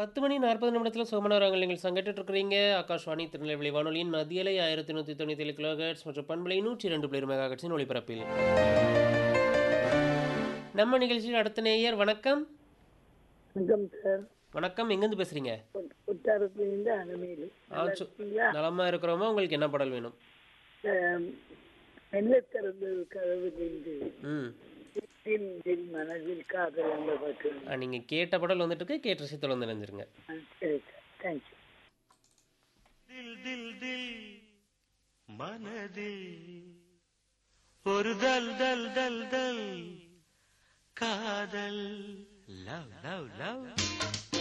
பத்து மணி நாற்பது நிமிடத்தில் சோமனாராங்கள் நீங்கள் சங்கட்டு இருக்கிறீங்க ஆகாஷ்வாணி திருநெல்வேலி வானொலியின் மத்தியலை ஆயிரத்தி நூற்றி தொண்ணூற்றி ஏழு கிலோஹெட்ஸ் மற்றும் பண்பலை நூற்றி ரெண்டு பிளேர் மெகாஹெட்ஸின் ஒளிபரப்பில் நம்ம நிகழ்ச்சியில் அடுத்த நேயர் வணக்கம் வணக்கம் சார் வணக்கம் எங்கேருந்து பேசுறீங்க உத்தாரத்துலேருந்து அலமேலு ஆ, சு- நலமா இருக்கிறோமா உங்களுக்கு என்ன பாடல் வேணும் மெல்ல திறந்து கதவிலிருந்து ம் தில் தில் மனதில் காதல் அந்த பாட்டு ஆ, நீங்க கேட்ட பாடல் வந்துட்டு இருக்கு கேட்ட ரசித்தல் வந்து நினைஞ்சிருங்க ஆ, சரி சார் தேங்க்யூ தில் தில் தில் மனதில் ஒரு தல் தல் தல் தல் காதல் லவ் லவ் லவ்